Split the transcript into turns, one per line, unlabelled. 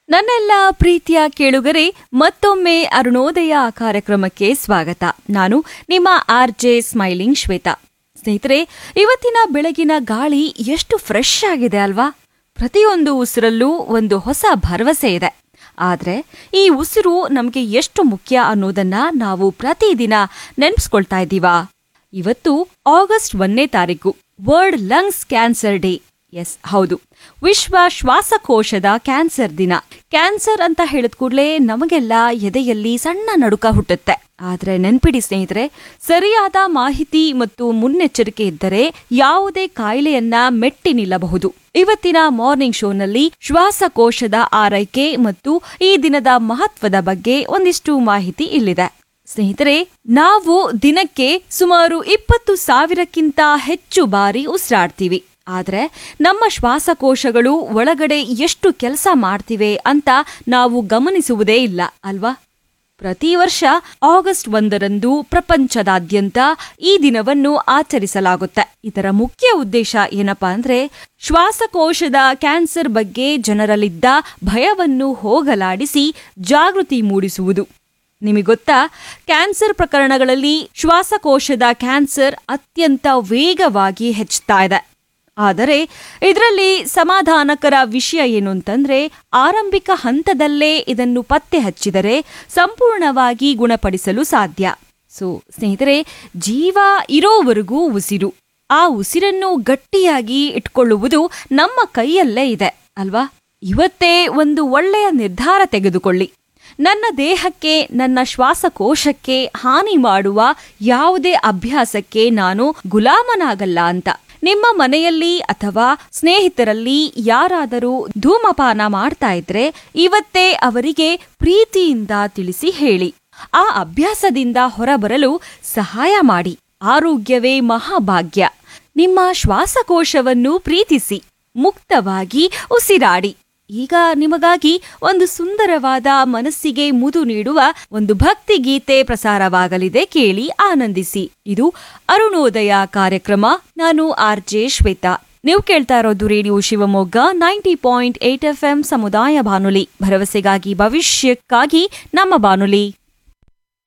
ನನ್ನೆಲ್ಲ ಪ್ರೀತಿಯ ಕೇಳುಗರೆ ಮತ್ತೊಮ್ಮೆ ಅರುಣೋದಯ ಕಾರ್ಯಕ್ರಮಕ್ಕೆ ಸ್ವಾಗತ ನಾನು ನಿಮ್ಮ ಆರ್ ಜೆ ಸ್ಮೈಲಿಂಗ್ ಶ್ವೇತಾ ಸ್ನೇಹಿತರೆ ಇವತ್ತಿನ ಬೆಳಗಿನ ಗಾಳಿ ಎಷ್ಟು ಫ್ರೆಶ್ ಆಗಿದೆ ಅಲ್ವಾ ಪ್ರತಿಯೊಂದು ಉಸಿರಲ್ಲೂ ಒಂದು ಹೊಸ ಭರವಸೆ ಇದೆ ಆದ್ರೆ ಈ ಉಸಿರು ನಮಗೆ ಎಷ್ಟು ಮುಖ್ಯ ಅನ್ನೋದನ್ನ ನಾವು ಪ್ರತಿದಿನ ನೆನ್ಪಿಸ್ಕೊಳ್ತಾ ಇದ್ದೀವಾ ಇವತ್ತು ಆಗಸ್ಟ್ ಒಂದನೇ ತಾರೀಕು world lungs cancer day yes ಹೌದು ವಿಶ್ವ ಶ್ವಾಸಕೋಶದ ಕ್ಯಾನ್ಸರ್ ದಿನ ಕ್ಯಾನ್ಸರ್ ಅಂತ ಹೇಳಿದ ಕೂಡಲೇ ನಮಗೆಲ್ಲ ಎದೆಯಲ್ಲಿ ಸಣ್ಣ ನಡುಕ ಹುಟ್ಟುತ್ತೆ ಆದ್ರೆ ನೆನ್ಪಿಡಿ ಸ್ನೇಹಿತರೆ ಸರಿಯಾದ ಮಾಹಿತಿ ಮತ್ತು ಮುನ್ನೆಚ್ಚರಿಕೆ ಇದ್ದರೆ ಯಾವುದೇ ಕಾಯಿಲೆಯನ್ನ ಮೆಟ್ಟಿ ನಿಲ್ಲಬಹುದು ಇವತ್ತಿನ ಮಾರ್ನಿಂಗ್ ಶೋನಲ್ಲಿ ಶ್ವಾಸಕೋಶದ ಆರೈಕೆ ಮತ್ತು ಈ ದಿನದ ಮಹತ್ವದ ಬಗ್ಗೆ ಒಂದಿಷ್ಟು ಮಾಹಿತಿ ಇಲ್ಲಿದೆ ಸ್ನೇಹಿತರೆ ನಾವು ದಿನಕ್ಕೆ ಸುಮಾರು ಇಪ್ಪತ್ತು ಸಾವಿರಕ್ಕಿಂತ ಹೆಚ್ಚು ಬಾರಿ ಉಸಿರಾಡ್ತೀವಿ ಆದ್ರೆ ನಮ್ಮ ಶ್ವಾಸಕೋಶಗಳು ಒಳಗಡೆ ಎಷ್ಟು ಕೆಲಸ ಮಾಡ್ತಿವೆ ಅಂತ ನಾವು ಗಮನಿಸುವುದೇ ಇಲ್ಲ ಅಲ್ವಾ ಪ್ರತಿ ವರ್ಷ ಆಗಸ್ಟ್ ಒಂದರಂದು ಪ್ರಪಂಚದಾದ್ಯಂತ ಈ ದಿನವನ್ನು ಆಚರಿಸಲಾಗುತ್ತೆ ಇದರ ಮುಖ್ಯ ಉದ್ದೇಶ ಏನಪ್ಪಾ ಅಂದ್ರೆ ಶ್ವಾಸಕೋಶದ ಕ್ಯಾನ್ಸರ್ ಬಗ್ಗೆ ಜನರಲ್ಲಿದ್ದ ಭಯವನ್ನು ಹೋಗಲಾಡಿಸಿ ಜಾಗೃತಿ ಮೂಡಿಸುವುದು ನಿಮಗೊತ್ತಾ ಕ್ಯಾನ್ಸರ್ ಪ್ರಕರಣಗಳಲ್ಲಿ ಶ್ವಾಸಕೋಶದ ಕ್ಯಾನ್ಸರ್ ಅತ್ಯಂತ ವೇಗವಾಗಿ ಹೆಚ್ಚುತ್ತಾ ಇದೆ ಆದರೆ ಇದರಲ್ಲಿ ಸಮಾಧಾನಕರ ವಿಷಯ ಏನು ಅಂತಂದ್ರೆ ಆರಂಭಿಕ ಹಂತದಲ್ಲೇ ಇದನ್ನು ಪತ್ತೆ ಹಚ್ಚಿದರೆ ಸಂಪೂರ್ಣವಾಗಿ ಗುಣಪಡಿಸಲು ಸಾಧ್ಯ ಸೊ ಸ್ನೇಹಿತರೆ ಜೀವ ಇರೋವರೆಗೂ ಉಸಿರು ಆ ಉಸಿರನ್ನು ಗಟ್ಟಿಯಾಗಿ ಇಟ್ಕೊಳ್ಳುವುದು ನಮ್ಮ ಕೈಯಲ್ಲೇ ಇದೆ ಅಲ್ವಾ ಇವತ್ತೇ ಒಂದು ಒಳ್ಳೆಯ ನಿರ್ಧಾರ ತೆಗೆದುಕೊಳ್ಳಿ ನನ್ನ ದೇಹಕ್ಕೆ ನನ್ನ ಶ್ವಾಸಕೋಶಕ್ಕೆ ಹಾನಿ ಮಾಡುವ ಯಾವುದೇ ಅಭ್ಯಾಸಕ್ಕೆ ನಾನು ಗುಲಾಮನಾಗಲ್ಲ ಅಂತ ನಿಮ್ಮ ಮನೆಯಲ್ಲಿ ಅಥವಾ ಸ್ನೇಹಿತರಲ್ಲಿ ಯಾರಾದರೂ ಧೂಮಪಾನ ಮಾಡ್ತಾ ಇದ್ರೆ ಇವತ್ತೇ ಅವರಿಗೆ ಪ್ರೀತಿಯಿಂದ ತಿಳಿಸಿ ಹೇಳಿ ಆ ಅಭ್ಯಾಸದಿಂದ ಹೊರಬರಲು ಸಹಾಯ ಮಾಡಿ ಆರೋಗ್ಯವೇ ಮಹಾಭಾಗ್ಯ ನಿಮ್ಮ ಶ್ವಾಸಕೋಶವನ್ನು ಪ್ರೀತಿಸಿ ಮುಕ್ತವಾಗಿ ಉಸಿರಾಡಿ ಈಗ ನಿಮಗಾಗಿ ಒಂದು ಸುಂದರವಾದ ಮನಸ್ಸಿಗೆ ಮುದು ನೀಡುವ ಒಂದು ಭಕ್ತಿ ಗೀತೆ ಪ್ರಸಾರವಾಗಲಿದೆ ಕೇಳಿ ಆನಂದಿಸಿ ಇದು ಅರುಣೋದಯ ಕಾರ್ಯಕ್ರಮ ನಾನು ಆರ್ ಜೆ ಶ್ವೇತಾ ನೀವು ಕೇಳ್ತಾ ಇರೋದು radio Shivamogga ninety point eight F M ಸಮುದಾಯ ಬಾನುಲಿ ಭರವಸೆಗಾಗಿ ಭವಿಷ್ಯಕ್ಕಾಗಿ ನಮ್ಮ ಬಾನುಲಿ